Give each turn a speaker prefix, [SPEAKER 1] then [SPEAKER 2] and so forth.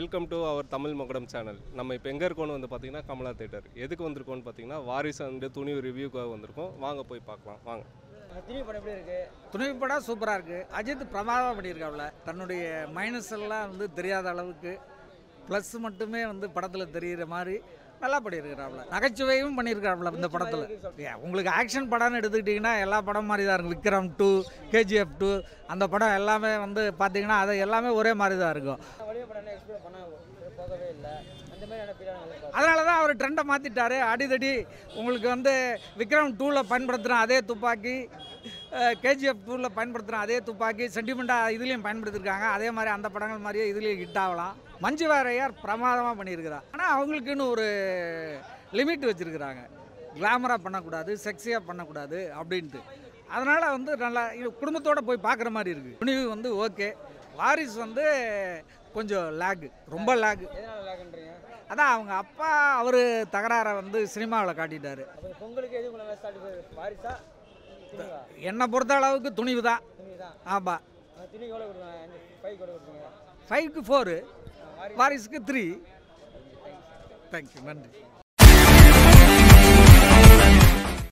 [SPEAKER 1] welcome to our Tamil மகுடம் channel நம்ம இப்போ எங்கே இருக்கோம்னு வந்து பார்த்தீங்கன்னா கமலா தேட்டர் எதுக்கு வந்திருக்கோம்னு பார்த்தீங்கன்னா வாரிசு அண்டு துணி ரிவ்யூக்காக வந்திருக்கோம் வாங்க போய் பார்க்கலாம் வாங்க
[SPEAKER 2] திணி படம் எப்படி இருக்கு
[SPEAKER 3] துணிவு படம் சூப்பராக இருக்குது அஜித் பிரமாதமாக பண்ணியிருக்காப்புல தன்னுடைய மைனஸ் எல்லாம் வந்து தெரியாத அளவுக்கு ப்ளஸ் மட்டுமே வந்து படத்தில் தெரிகிற மாதிரி நல்லா பண்ணியிருக்கிறாப்புல நகைச்சுவையும் பண்ணியிருக்காப்புல இந்த படத்தில் ஏன், உங்களுக்கு ஆக்ஷன் படம்னு எடுத்துக்கிட்டிங்கன்னா எல்லா படம் மாதிரி தான் இருக்கும் விக்ரம் டூ கேஜிஎஃப் டூ அந்த படம் எல்லாமே வந்து பார்த்தீங்கன்னா அது எல்லாமே ஒரே மாதிரி தான் இருக்கும்
[SPEAKER 2] வடிவ படம் எக்ஸ்பிளைன் பண்ண போகவே இல்லை அந்த மாதிரியான பீரியட் நல்லா
[SPEAKER 3] அதனால தான் அவர் ட்ரெண்டை மாற்றிட்டாரு அடிதடி உங்களுக்கு வந்து விக்ரம் டூவில் பயன்படுத்துகிற அதே துப்பாக்கி கேஜிஎஃப் டூவில் பயன்படுத்துகிற அதே துப்பாக்கி சென்டிமெண்ட்டாக இதுலேயும் பயன்படுத்தியிருக்காங்க அதே மாதிரி அந்த படங்கள் மாதிரியே இதுலேயும் ஹிட் ஆகலாம் மஞ்சு வாரியர் பிரமாதமாக பண்ணியிருக்கிறா ஆனால் அவங்களுக்குன்னு ஒரு லிமிட் வச்சுருக்கிறாங்க கிளாமராக பண்ணக்கூடாது செக்ஸியாக பண்ணக்கூடாது அப்படின்ட்டு அதனால் வந்து நல்லா இது குடும்பத்தோடு போய் பார்க்குற மாதிரி இருக்குது துணிவு வந்து ஓகே வாரிஸ் வந்து கொஞ்சம் லேகு ரொம்ப லேகு
[SPEAKER 2] எதனால லேக்குன்றீங்க
[SPEAKER 3] அதான் அவங்க அப்பா அவர் தகராறை வந்து சினிமாவில் காட்டிட்டாரு
[SPEAKER 2] அப்போ பொங்கலுக்கு எது உங்களை ஸ்டார்ட் வாரிசா திணிவா
[SPEAKER 3] என்னை பொறுத்த அளவுக்கு துணிவு தான்
[SPEAKER 2] திணி தான்
[SPEAKER 3] ஆமாம்
[SPEAKER 2] அந்த திணி எவ்வளோ கொடுங்க ஃபைவ் கூட கொடுங்க
[SPEAKER 3] ஃபைவ்க்கு ஃபோரு
[SPEAKER 2] வாரிசு
[SPEAKER 3] வாரிசுக்கு த்ரீ தேங்க்யூ நன்றி